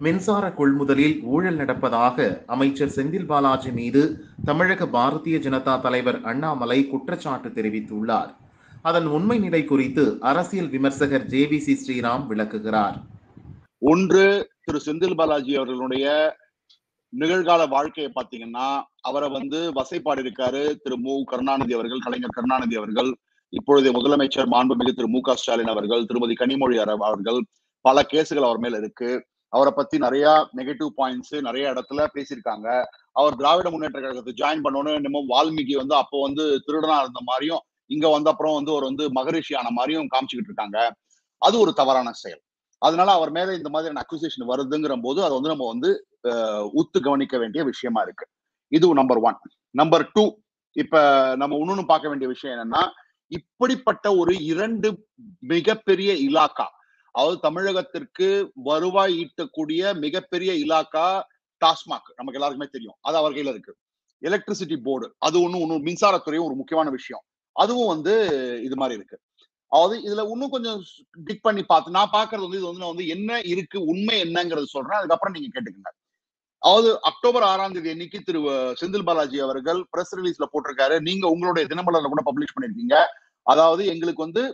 மின்சார கொள்முதலில் ஊழல் நடப்பதாக அமைச்சர் செந்தில் பாலாஜி மீது தமிழக பாரதிய ஜனதா தலைவர் அண்ணாமலை குற்றச்சாட்டு தெரிவித்துள்ளார் அதன் உண்மை நிலை குறித்து அரசியல் விமர்சகர் ஜே வி சி ஸ்ரீராம் விளக்குகிறார் ஒன்று திரு செந்தில் பாலாஜி அவர்களுடைய நிகழ்கால வாழ்க்கையை பார்த்தீங்கன்னா அவரை வந்து வசைப்பாடு இருக்காரு திரு மு கருணாநிதி அவர்கள் கலைஞர் கருணாநிதி அவர்கள் இப்பொழுதைய முதலமைச்சர் மாண்புமிகு திரு மு க ஸ்டாலின் அவர்கள் திருமதி கனிமொழி அவர்கள் பல கேசுகள் அவர் மேல இருக்கு அவரை பத்தி நிறைய நெகட்டிவ் பாயிண்ட்ஸ் நிறைய இடத்துல பேசியிருக்காங்க அவர் திராவிட முன்னேற்ற கழகத்தை ஜாயின் பண்ணோன்னு என்னமோ வால்மீகி வந்து அப்போ வந்து திருடனா இருந்த மாதிரியும் இங்க வந்த அப்புறம் வந்து ஒரு வந்து மகரிஷி ஆன மாதிரியும் காமிச்சுக்கிட்டு இருக்காங்க அது ஒரு தவறான செயல் அதனால அவர் மேல இந்த மாதிரியான அக்யூசேஷன் வருதுங்கிற போது அதை வந்து நம்ம வந்து உத்து கவனிக்க வேண்டிய விஷயமா இருக்கு இது நம்பர் ஒன் நம்பர் டூ இப்ப நம்ம இன்னொன்னு பார்க்க வேண்டிய விஷயம் என்னன்னா இப்படிப்பட்ட ஒரு இரண்டு மிகப்பெரிய இலாக்கா அதாவது தமிழகத்திற்கு வருவாய் ஈட்டக்கூடிய மிகப்பெரிய இலாக்கா டாஸ்மாக் நமக்கு எல்லாருக்குமே தெரியும் அது அவர் கையில இருக்கு எலக்ட்ரிசிட்டி போர்டு அது ஒன்றும் ஒன்றும் மின்சாரத்துறையும் ஒரு முக்கியமான விஷயம் அதுவும் வந்து இது மாதிரி இருக்கு அதாவது இதுல இன்னும் கொஞ்சம் டிக் பண்ணி பார்த்து நான் பாக்குறது வந்து இது வந்து நான் வந்து என்ன இருக்கு உண்மை என்னங்கிறது சொல்றேன் அதுக்கப்புறம் நீங்க கேட்டுக்கங்க அதாவது அக்டோபர் ஆறாம் தேதி அன்னைக்கு திரு செந்தில் பாலாஜி அவர்கள் பிரஸ் ரிலீஸ்ல போட்டிருக்காரு நீங்க உங்களுடைய தினமலர்ல கூட பப்ளிஷ் பண்ணிருக்கீங்க அதாவது எங்களுக்கு வந்து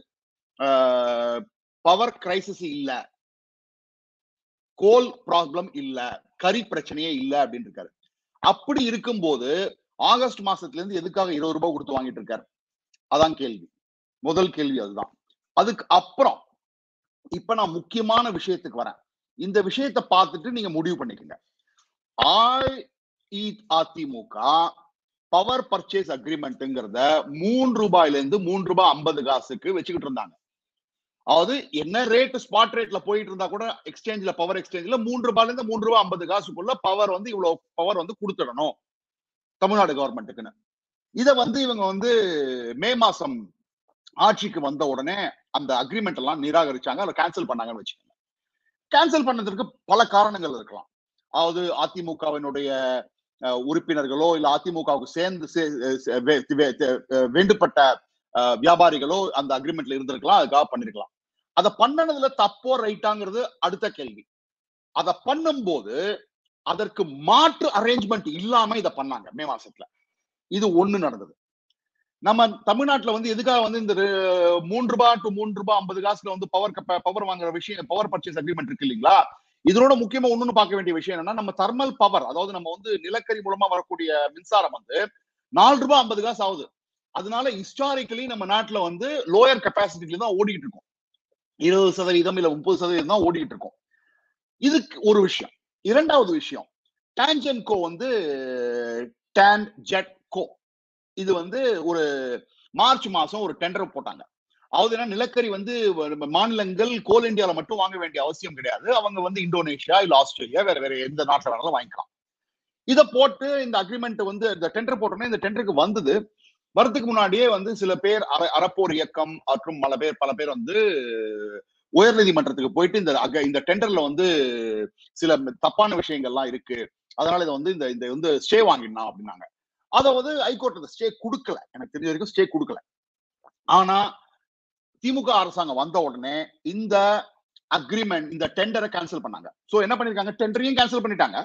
பவர் கிரைசிஸ் இல்ல கோல் ப்ராப்ளம் இல்ல கறி பிரச்சனையே இல்ல அப்படின்னு இருக்காரு அப்படி இருக்கும்போது ஆகஸ்ட் மாசத்துல இருந்து எதுக்காக இருபது ரூபாய் கொடுத்து வாங்கிட்டு இருக்காரு அதான் கேள்வி முதல் கேள்வி அதுதான் அதுக்கு அப்புறம் இப்ப நான் முக்கியமான விஷயத்துக்கு வரேன் இந்த விஷயத்தை பார்த்துட்டு நீங்க முடிவு பண்ணிக்கங்க அதிமுக பவர் பர்ச்சேஸ் அக்ரிமெண்ட்ங்கிறத மூன்று ரூபாயில இருந்து மூன்று ரூபாய் ஐம்பது காசுக்கு வச்சுக்கிட்டு இருந்தாங்க அதாவது என்ன ரேட் ஸ்பாட் ரேட்ல போயிட்டு இருந்தா கூட எக்ஸ்சேஞ்ச்ல பவர் எக்ஸ்சேஞ்ச்ல மூன்று ரூபாயில இருந்து மூன்று ரூபாய் ஐம்பது காசுக்குள்ள பவர் வந்து இவ்வளவு பவர் வந்து கொடுத்துடணும் தமிழ்நாடு கவர்மெண்ட்டுக்குன்னு இத வந்து இவங்க வந்து மே மாசம் ஆட்சிக்கு வந்த உடனே அந்த அக்ரிமெண்ட் எல்லாம் நிராகரிச்சாங்க அதை கேன்சல் பண்ணாங்கன்னு வச்சுக்கோங்க கேன்சல் பண்ணதுக்கு பல காரணங்கள் இருக்கலாம் அதாவது அதிமுகவினுடைய உறுப்பினர்களோ இல்ல அதிமுகவுக்கு சேர்ந்து வேண்டுபட்ட வியாபாரிகளோ அந்த அக்ரிமெண்ட்ல இருந்திருக்கலாம் அதுக்காக பண்ணிருக்கலாம் அதை பண்ணனதுல தப்போ ரைட்டாங்கிறது அடுத்த கேள்வி அதை பண்ணும்போது அதற்கு மாற்று அரேஞ்ச்மெண்ட் இல்லாம இதை பண்ணாங்க மே மாசத்துல இது ஒண்ணு நடந்தது நம்ம தமிழ்நாட்டுல வந்து எதுக்காக வந்து இந்த மூன்று ரூபாய் டு மூன்று ரூபாய் ஐம்பது காசுல வந்து பவர் பவர் வாங்குற விஷயம் பவர் பர்ச்சேஸ் அக்ரிமெண்ட் இருக்கு இல்லைங்களா இதனோட முக்கியமா ஒண்ணுன்னு பார்க்க வேண்டிய விஷயம் என்னன்னா நம்ம தெர்மல் பவர் அதாவது நம்ம வந்து நிலக்கரி மூலமா வரக்கூடிய மின்சாரம் வந்து நாலு ரூபாய் ஐம்பது காசு ஆகுது அதனால ஹிஸ்டாரிக்கலி நம்ம நாட்டுல வந்து லோயர் கெப்பாசிட்டில தான் ஓடிக்கிட்டு இருக்கும் இருபது சதவீதம் இல்ல முப்பது சதவீதம் தான் ஓடிக்கிட்டு இருக்கும் இதுக்கு ஒரு விஷயம் இரண்டாவது விஷயம் டான்ஜன் கோ வந்து டான் ஜெட் கோ இது வந்து ஒரு மார்ச் மாசம் ஒரு டெண்டர் போட்டாங்க அதாவது என்ன நிலக்கரி வந்து மாநிலங்கள் கோல் இந்தியாவில மட்டும் வாங்க வேண்டிய அவசியம் கிடையாது அவங்க வந்து இந்தோனேஷியா இல்ல ஆஸ்திரேலியா வேற வேற எந்த நாட்டில் வேணாலும் வாங்கிக்கலாம் இதை போட்டு இந்த அக்ரிமெண்ட் வந்து இந்த டெண்டர் போட்டோன்னே இந்த டெண்டருக்கு வந்தது வரதுக்கு முன்னாடியே வந்து சில பேர் அற அறப்போர் இயக்கம் மற்றும் பல பேர் பல பேர் வந்து உயர்நீதிமன்றத்துக்கு போயிட்டு இந்த இந்த டெண்டர்ல வந்து சில தப்பான விஷயங்கள்லாம் இருக்கு அதனால இதை வந்து இந்த இந்த வந்து ஸ்டே வாங்கிடலாம் அப்படின்னாங்க அதை வந்து ஹைகோர்ட் அந்த ஸ்டே கொடுக்கல எனக்கு தெரிஞ்ச வரைக்கும் ஸ்டே கொடுக்கல ஆனா திமுக அரசாங்கம் வந்த உடனே இந்த அக்ரிமெண்ட் இந்த டெண்டரை கேன்சல் பண்ணாங்க சோ என்ன பண்ணிருக்காங்க டெண்டரையும் கேன்சல் பண்ணிட்டாங்க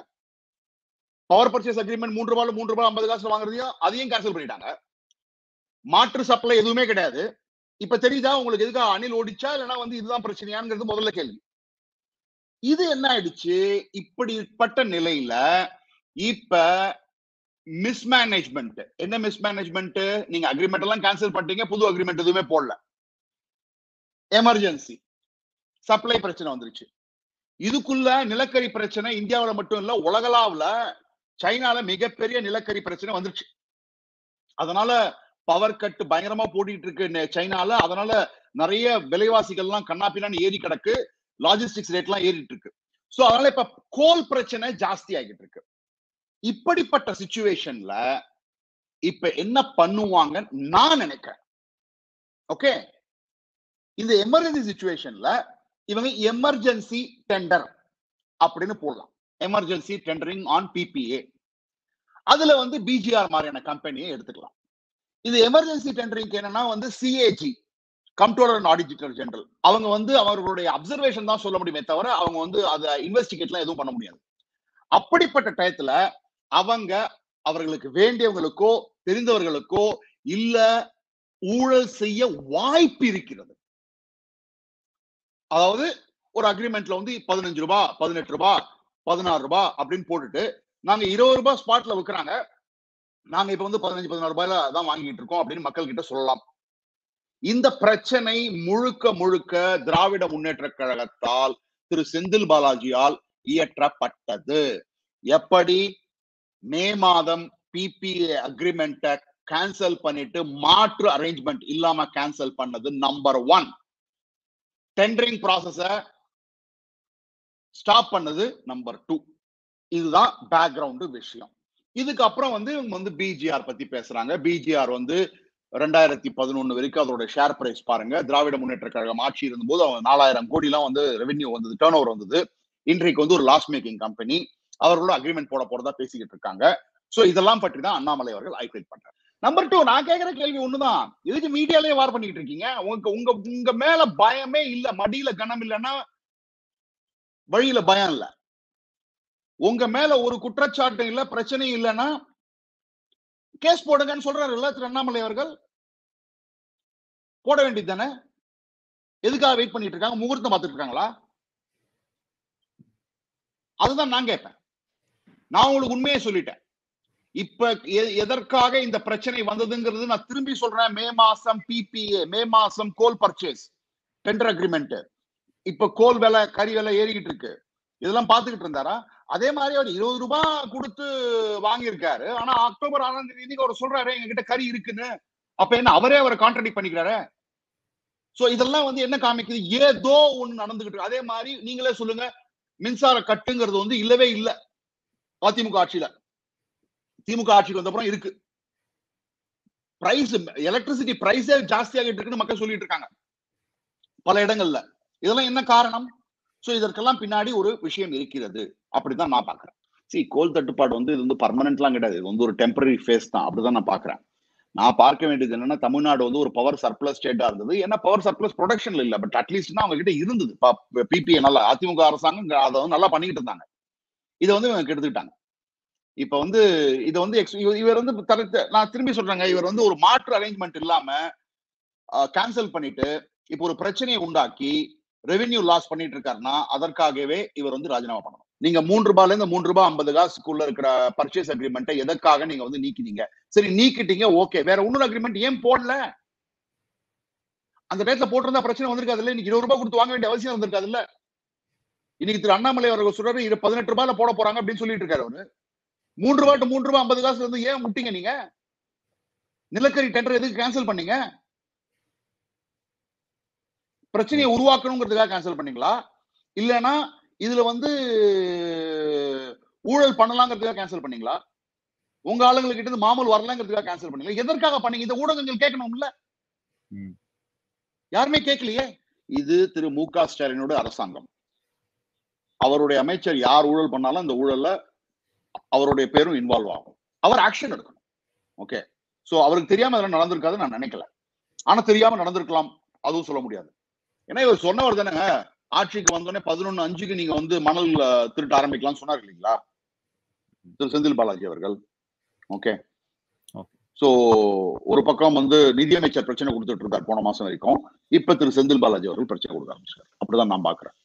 பவர் பர்ச்சேஸ் அக்ரிமெண்ட் மூன்று ரூபாய் மூன்று ரூபாய் ஐம்பது காசு வாங்குறதையும் அதையும் கேன்சல் பண்ணிட்டாங்க மாற்று சப்ளை எதுவுமே கிடையாது இப்ப தெரியுதா உங்களுக்கு எதுக்கு அணில் ஓடிச்சா இல்லைன்னா வந்து இதுதான் பிரச்சனையாங்கிறது முதல்ல கேள்வி இது என்ன ஆயிடுச்சு இப்படிப்பட்ட நிலையில இப்ப மிஸ்மேனேஜ்மெண்ட் என்ன மிஸ்மேனேஜ்மெண்ட் நீங்க அக்ரிமெண்ட் எல்லாம் கேன்சல் பண்ணிட்டீங்க புது அக்ரிமெண்ட் எதுவுமே போடல எமர்ஜென்சி சப்ளை பிரச்சனை வந்துருச்சு இதுக்குள்ள நிலக்கரி பிரச்சனை இந்தியாவில மட்டும் இல்ல உலகளாவுல சைனால மிகப்பெரிய நிலக்கரி பிரச்சனை வந்துருச்சு அதனால பவர் கட் பயங்கரமா போட்டிட்டு இருக்கு சைனால அதனால நிறைய விலைவாசிகள்லாம் கண்ணாப்பினான்னு ஏறி கிடக்கு லாஜிஸ்டிக்ஸ் ரேட் எல்லாம் ஏறிட்டு இருக்கு சோ அதனால இப்ப கோல் பிரச்சனை ஜாஸ்தி ஆகிட்டு இருக்கு இப்படிப்பட்ட சுச்சுவேஷன்ல இப்ப என்ன பண்ணுவாங்க நான் நினைக்கிறேன் ஓகே இந்த எமர்ஜென்சி சுச்சுவேஷன்ல இவங்க எமர்ஜென்சி டெண்டர் அப்படின்னு போடலாம் எமர்ஜென்சி டெண்டரிங் ஆன் பிபிஏ அதுல வந்து பிஜிஆர் மாதிரியான கம்பெனியை எடுத்துக்கலாம் இது எமர்ஜென்சி டெண்டரிங் என்னன்னா வந்து CAG comptroller and auditor general அவங்க வந்து அவர்களுடைய அப்சர்வேஷன் தான் சொல்ல முடியுமே தவிர அவங்க வந்து அதை இன்வெஸ்டிகேட்லாம் எதுவும் பண்ண முடியாது அப்படிப்பட்ட டயத்துல அவங்க அவர்களுக்கு வேண்டியவங்களுக்கோ தெரிந்தவர்களுக்கோ இல்ல ஊழல் செய்ய வாய்ப்பு இருக்கிறது அதாவது ஒரு அக்ரிமெண்ட்ல வந்து பதினஞ்சு ரூபாய் பதினெட்டு ரூபாய் பதினாறு ரூபாய் அப்படின்னு போட்டுட்டு நாங்க இருபது ரூபாய் ஸ்பாட்ல விற்கிறாங்க நாங்க இப்ப வந்து பதினஞ்சு பதினாறு ரூபாயில தான் வாங்கிட்டு இருக்கோம் அப்படின்னு மக்கள் கிட்ட சொல்லலாம் இந்த பிரச்சனை முழுக்க முழுக்க திராவிட முன்னேற்ற கழகத்தால் திரு செந்தில் பாலாஜியால் இயற்றப்பட்டது எப்படி மே மாதம் பிபிஏ அக்ரிமெண்ட்டை கேன்சல் பண்ணிட்டு மாற்று அரேஞ்ச்மெண்ட் இல்லாம கேன்சல் பண்ணது நம்பர் ஒன் டெண்டரிங் ப்ராசஸ ஸ்டாப் பண்ணது நம்பர் டூ இதுதான் பேக்ரவுண்டு விஷயம் இதுக்கப்புறம் வந்து இவங்க வந்து பிஜிஆர் பத்தி பேசுறாங்க பிஜிஆர் வந்து ரெண்டாயிரத்தி பதினொன்னு வரைக்கும் அதோட ஷேர் பிரைஸ் பாருங்க திராவிட முன்னேற்ற கழகம் ஆட்சி இருந்தபோது அவங்க நாலாயிரம் கோடி எல்லாம் வந்து ரெவென்யூ வந்தது டேர்ன் ஓவர் வந்தது இன்றைக்கு வந்து ஒரு லாஸ் மேக்கிங் கம்பெனி அவர்களோட அக்ரிமெண்ட் போட போறதா பேசிக்கிட்டு இருக்காங்க சோ இதெல்லாம் பற்றி தான் அண்ணாமலை அவர்கள் ஹைலைட் பண்றாரு நம்பர் டூ நான் கேட்கிற கேள்வி ஒண்ணுதான் எதுக்கு மீடியாலயே வார் பண்ணிட்டு இருக்கீங்க உங்க உங்க உங்க மேல பயமே இல்ல மடியில கனம் இல்லைன்னா வழியில பயம் இல்ல உங்க மேல ஒரு குற்றச்சாட்டு இல்ல பிரச்சனை இல்லைன்னா கேஸ் போடுங்கன்னு சொல்றாரு இல்ல திரு அண்ணாமலை அவர்கள் போட வேண்டியது தானே எதுக்காக வெயிட் பண்ணிட்டு இருக்காங்க முகூர்த்தம் பார்த்துட்டு இருக்காங்களா அதுதான் நான் கேட்பேன் நான் உங்களுக்கு உண்மையை சொல்லிட்டேன் இப்ப எ- எதற்காக இந்த பிரச்சனை வந்ததுங்கிறது நான் திரும்பி சொல்றேன் மே மாசம் பிபிஏ மே மாசம் கோல் பர்ச்சேஸ் டெண்டர் அக்ரிமெண்ட் இப்ப கோல் விலை கறி விலை ஏறிக்கிட்டு இருக்கு இதெல்லாம் பாத்துக்கிட்டு இருந்தாரா அதே மாதிரி அவர் இருபது ரூபாய் கொடுத்து வாங்கியிருக்காரு ஆனா அக்டோபர் ஆறாம் தேதி அவர் சொல்றாரு எங்க கிட்ட கறி இருக்குன்னு அப்ப என்ன அவரே அவரை கான்ட்ராடிக் பண்ணிக்கிறாரு சோ இதெல்லாம் வந்து என்ன காமிக்குது ஏதோ ஒண்ணு நடந்துகிட்டு இருக்கு அதே மாதிரி நீங்களே சொல்லுங்க மின்சார கட்டுங்கிறது வந்து இல்லவே இல்ல அதிமுக ஆட்சியில திமுக ஆட்சிக்கு வந்த அப்புறம் இருக்கு பிரைஸ் எலக்ட்ரிசிட்டி பிரைஸே ஜாஸ்தியாகிட்டு இருக்குன்னு மக்கள் சொல்லிட்டு இருக்காங்க பல இடங்கள்ல இதெல்லாம் என்ன காரணம் சோ இதற்கெல்லாம் பின்னாடி ஒரு விஷயம் இருக்கிறது அப்படிதான் நான் பாக்குறேன் சி கோல் தட்டுப்பாடு வந்து இது வந்து பர்மனன்ட்லாம் கிடையாது இது வந்து ஒரு டெம்பரரி ஃபேஸ் தான் அப்படிதான் நான் பாக்குறேன் நான் பார்க்க வேண்டியது என்னன்னா தமிழ்நாடு வந்து ஒரு பவர் சர்ப்ளஸ் ஸ்டேட்டா இருந்தது ஏன்னா பவர் சர்ப்ளஸ் ப்ரொடக்ஷன்ல இல்ல பட் அட்லீஸ்ட் அவங்க கிட்ட இருந்தது பிபிஏ நல்லா அதிமுக அரசாங்கம் இங்க அதை வந்து நல்லா பண்ணிக்கிட்டு இருந்தாங்க இதை வந்து இவங்க கெடுத்துக்கிட்டாங்க இப்ப வந்து இதை வந்து ex- இவர் இவர் வந்து தரத்து நான் திரும்பி சொல்றேங்க இவர் வந்து ஒரு மாற்று அரேஞ்ச்மெண்ட் இல்லாம கேன்சல் பண்ணிட்டு இப்போ ஒரு பிரச்சனையை உண்டாக்கி ரெவென்யூ லாஸ் பண்ணிட்டு இருக்காருன்னா அதற்காகவே இவர் வந்து ராஜினாமா பண்ணணும் நீங்க மூன்று ரூபாயில இருந்து மூன்று ரூபாய் ஐம்பது காசுக்குள்ள இருக்கிற பர்ச்சேஸ் அக்ரிமெண்ட்டை எதற்காக நீங்க வந்து நீக்கினீங்க சரி நீக்கிட்டீங்க ஓகே வேற இன்னொரு அக்ரிமெண்ட் ஏன் போடல அந்த டேட்ல போட்டிருந்தா பிரச்சனை வந்திருக்காது இல்ல இன்னைக்கு இருபது ரூபாய் கொடுத்து வாங்க வேண்டிய அவசியம் வந்திருக்காது இல்ல இன்னைக்கு திரு அண்ணாமலை அவர்கள் சொல்றாரு இது பதினெட்டு ரூபாயில போட போறாங்க அப்படின்னு சொல்லிட்டு இருக்காரு அவரு மூன்று ரூபாய் to மூன்று ரூபாய் ஐம்பது காசுல இருந்து ஏன் விட்டீங்க நீங்க நிலக்கரி டெண்டர் எதுக்கு கேன்சல் பண்ணீங்க பிரச்சனையை உருவாக்கணுங்கிறதுக்காக கேன்சல் பண்ணீங்களா இல்லைன்னா இதுல வந்து ஊழல் பண்ணலாங்கிறதுக்காக கேன்சல் பண்ணீங்களா உங்க ஆளுங்களுக்கு கிட்ட இருந்து மாமூல் வரலங்கிறதுக்காக கேன்சல் பண்ணீங்களா எதற்காக பண்ணீங்க இந்த ஊடகங்கள் கேட்கணும்ல ம். யாருமே கேட்கலையே இது திரு மு க ஸ்டாலினோட அரசாங்கம் அவருடைய அமைச்சர் யார் ஊழல் பண்ணாலும் அந்த ஊழல்ல அவருடைய பேரும் இன்வால்வ் ஆகும் அவர் ஆக்ஷன் எடுக்கணும் ஓகே சோ அவருக்கு தெரியாம அதெல்லாம் நடந்திருக்காதுன்னு நான் நினைக்கல ஆனா தெரியாம நடந்திருக்கலாம் அதுவும் சொல்ல முடியாது ஏன்னா இவர் சொன்னவர் தானே ஆட்சிக்கு வந்தோடனே பதினொன்னு அஞ்சுக்கு நீங்க வந்து மணல் அஹ், திருட்ட ஆரம்பிக்கலாம்னு சொன்னார் இல்லைங்களா திரு செந்தில் பாலாஜி அவர்கள் ஓகே Okay. சோ ஒரு பக்கம் வந்து நிதியமைச்சர் பிரச்சனை கொடுத்துட்டு இருந்தார் போன மாசம் வரைக்கும் இப்ப திரு செந்தில் பாலாஜி அவர்கள் பிரச்சனை கொடுக்க ஆரம்பிச்சார் அப்படிதான் நான் பாக்குறேன்